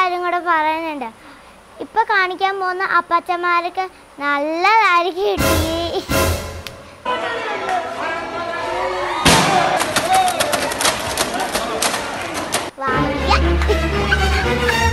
കാര്യം കൂടെ പറയാനുണ്ട് ഇപ്പൊ കാണിക്കാൻ പോകുന്ന അപ്പച്ചന്മാർക്ക് നല്ലതായിരിക്കും കിട്ടി വായ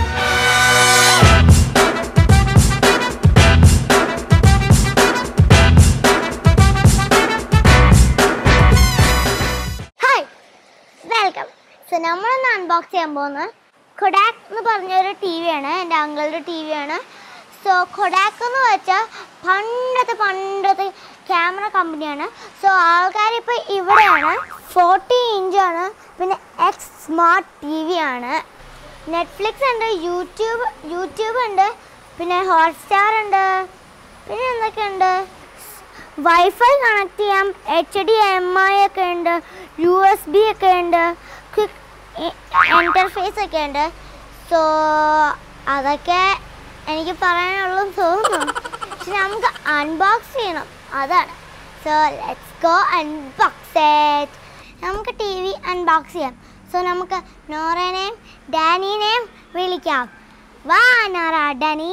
ഹായ് വെൽക്കം സോ നമ്മളൊന്ന് അൺബോക്സ് ചെയ്യാൻ പോകുന്നത് കൊഡാക്ക് എന്ന് പറഞ്ഞൊരു ടി വിയാണ് എൻ്റെ അങ്കിളുടെ ടി വിയാണ് സോ കൊഡാക്ക് എന്ന് വെച്ചാൽ പണ്ടത്തെ പണ്ടത്തെ ക്യാമറ കമ്പനിയാണ് സോ ആൾക്കാർ ഇപ്പോൾ ഇവിടെയാണ് ഫോർട്ടി ഇഞ്ചാണ് പിന്നെ എക്സ് സ്മാർട്ട് ടി വി ആണ് നെറ്റ്ഫ്ലിക്സ് ഉണ്ട് യൂട്യൂബ് യൂട്യൂബ് ഉണ്ട് പിന്നെ ഹോട്ട്സ്റ്റാർ ഉണ്ട് പിന്നെ എന്തൊക്കെയുണ്ട് വൈഫൈ കണക്ട് ചെയ്യാം എച്ച് ഡി എം ഐ ഒക്കെ ഉണ്ട് യു എസ് ബി ഒക്കെ ഉണ്ട് ക്വിക്ക് ഇൻ്റർഫേസ് ഒക്കെ ഉണ്ട് സോ അതൊക്കെ എനിക്ക് പറയാനുള്ളൂ തോന്നുന്നു പക്ഷെ നമുക്ക് അൺബോക്സ് ചെയ്യണം അതാണ് so let's go unbox it നമുക്ക് ടി വി അൺബോക്സ് ചെയ്യാം സോ നമുക്ക് നോറേനെയും ഡാനിനെയും വിളിക്കാം വാ നോറ ഡാനി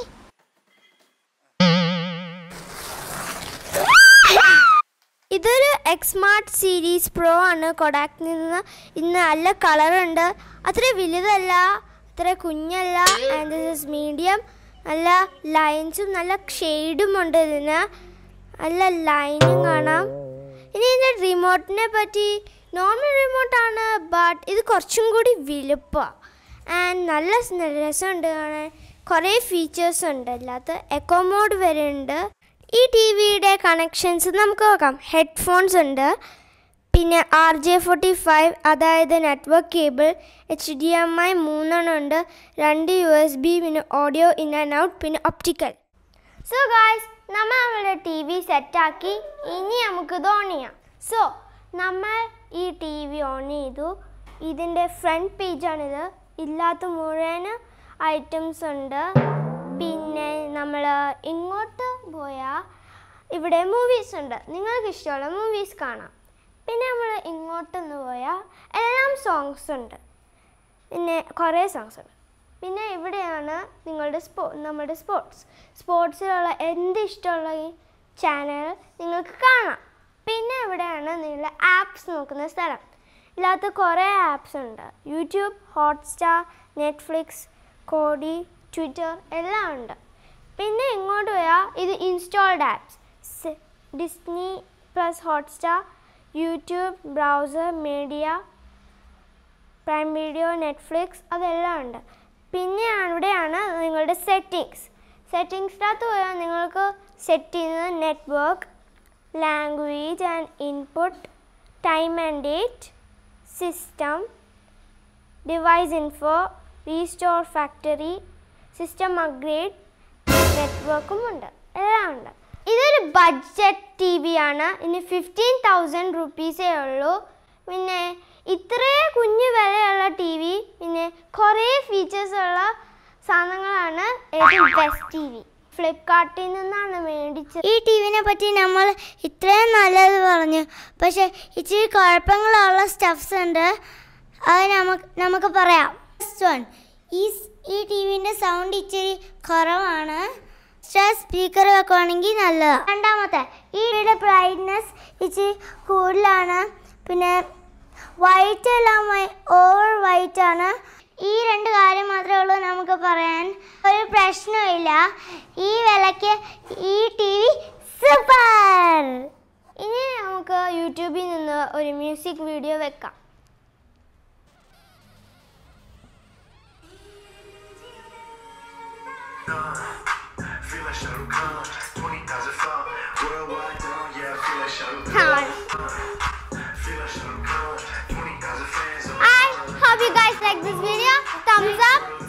ഇതൊരു എക്സ്മാർട്ട് സീരീസ് പ്രോ ആണ് കൊഡാക്കിൽ നിന്ന് ഇന്ന് നല്ല കളറുണ്ട് അത്ര വലുതല്ല അത്ര കുഞ്ഞല്ല ആൻഡ് ദിസ് ഇസ് മീഡിയം നല്ല ലൈൻസും നല്ല ഷെയ്ഡും ഉണ്ട് ഇതിന് നല്ല ലൈനും കാണാം ഇനി ഇതിൻ്റെ റിമോട്ടിനെ പറ്റി നോർമൽ റിമോട്ടാണ് ബട്ട് ഇത് കുറച്ചും കൂടി വലുപ്പമാണ് ആൻഡ് നല്ല സ് രസമുണ്ട് കാണാൻ കുറേ ഫീച്ചേഴ്സ് ഉണ്ട് അല്ലാത്ത എക്കോ മോഡ് വരെ ഉണ്ട് ഈ ടി വിയുടെ കണക്ഷൻസ് നമുക്ക് നോക്കാം ഹെഡ്ഫോൺസ് ഉണ്ട് പിന്നെ ആർ ജെ ഫോർട്ടി ഫൈവ് അതായത് network cable H D M I മൂന്നെണ്ണം ഉണ്ട് രണ്ട് യു എസ് ബി പിന്നെ ഓഡിയോ ഇൻ ആൻഡ് ഔട്ട് പിന്നെ ഒപ്റ്റിക്കൽ സോ ഗായ്സ് നമ്മൾ നമ്മുടെ ടി വി സെറ്റാക്കി ഇനി നമുക്ക് ഇത് ഓൺ ചെയ്യാം സോ നമ്മൾ ഈ ടി വി ഓൺ ചെയ്തു ഇതിൻ്റെ ഫ്രണ്ട് പേജാണിത് ഇല്ലാത്ത മുഴുവൻ ഐറ്റംസ് ഉണ്ട് പിന്നെ നമ്മൾ ഇങ്ങോട്ട് പോയാൽ ഇവിടെ മൂവീസ് ഉണ്ട് നിങ്ങൾക്ക് ഇഷ്ടമുള്ള മൂവീസ് കാണാം പിന്നെ നമ്മൾ ഇങ്ങോട്ടൊന്ന് പോയാൽ എല്ലാം സോങ്സ് ഉണ്ട് പിന്നെ കുറേ സോങ്സ് ഉണ്ട് പിന്നെ ഇവിടെയാണ് നിങ്ങളുടെ സ്പോ നമ്മുടെ സ്പോർട്സ് സ്പോർട്സിലുള്ള എന്ത് ഇഷ്ടമുള്ള ഈ ചാനൽ നിങ്ങൾക്ക് കാണാം പിന്നെ ഇവിടെയാണ് നിങ്ങളുടെ ആപ്സ് നോക്കുന്ന സ്ഥലം ഇതിനകത്ത് കുറേ ആപ്സ് ഉണ്ട് YouTube Hotstar Netflix Kodi Twitter എല്ലാം ഉണ്ട് പിന്നെ ഇങ്ങോട്ട് പോയാൽ ഇത് installed apps Disney plus Hotstar YouTube browser media prime video Netflix അതെല്ലാം ഉണ്ട് പിന്നെ ഇവിടെയാണ് നിങ്ങളുടെ സെറ്റിങ്സ് സെറ്റിങ്സിനകത്ത് പോയാൽ നിങ്ങൾക്ക് സെറ്റ് ചെയ്യുന്നത് network language and input time and date system device info restore factory system upgrade നെറ്റ്വർക്കും ഉണ്ട് എല്ലാം ഉണ്ട് ഇതൊരു ബഡ്ജറ്റ് ടി വി ആണ് ഇനി ഫിഫ്റ്റീൻ തൗസൻഡ് റുപ്പീസേ ഉള്ളൂ പിന്നെ ഇത്രേ കുഞ്ഞു വിലയുള്ള ടി വി പിന്നെ കുറേ ഫീച്ചേഴ്സ് ഉള്ള സാധനങ്ങളാണ് ഏറ്റവും ബെസ്റ്റ് ടി വി ഫ്ലിപ്കാർട്ടിൽ നിന്നാണ് മേടിച്ചത് ഈ ടി വിനെ പറ്റി നമ്മൾ ഇത്രയും നല്ലത് പറഞ്ഞു പക്ഷെ ഇച്ചിരി കുഴപ്പങ്ങളുള്ള സ്റ്റഫ്സ് ഉണ്ട് അത് നമുക്ക് നമുക്ക് പറയാം ഫസ്റ്റ് വൺ ഈ സ്- ഈ ടി വിൻ്റെ സൗണ്ട് ഇച്ചിരി കുറവാണ് സ്പീക്കർ വെക്കുവാണെങ്കിൽ നല്ലതാണ് രണ്ടാമത്തെ ഈ ടിവിയുടെ ബ്രൈറ്റ്നെസ് ഇച്ചിരി കൂടുതലാണ് പിന്നെ വൈറ്റ് എല്ലാം ഓവർ വൈറ്റ് ആണ് ഈ രണ്ട് കാര്യം മാത്രമേ ഉള്ളൂ നമുക്ക് പറയാൻ ഒരു പ്രശ്നമില്ല ഈ വിലയ്ക്ക് ഈ ടി വി സൂപ്പർ ഇനി നമുക്ക് യൂട്യൂബിൽ നിന്ന് ഒരു മ്യൂസിക് വീഡിയോ വെക്കാം Feel like Shah Rukh Khan, 20,000 far, worldwide down, yeah, I feel like Shah Rukh Come Khan. on. Feel like Shah Rukh Khan, 20,000 fans on I hope you guys like this video. Thumbs up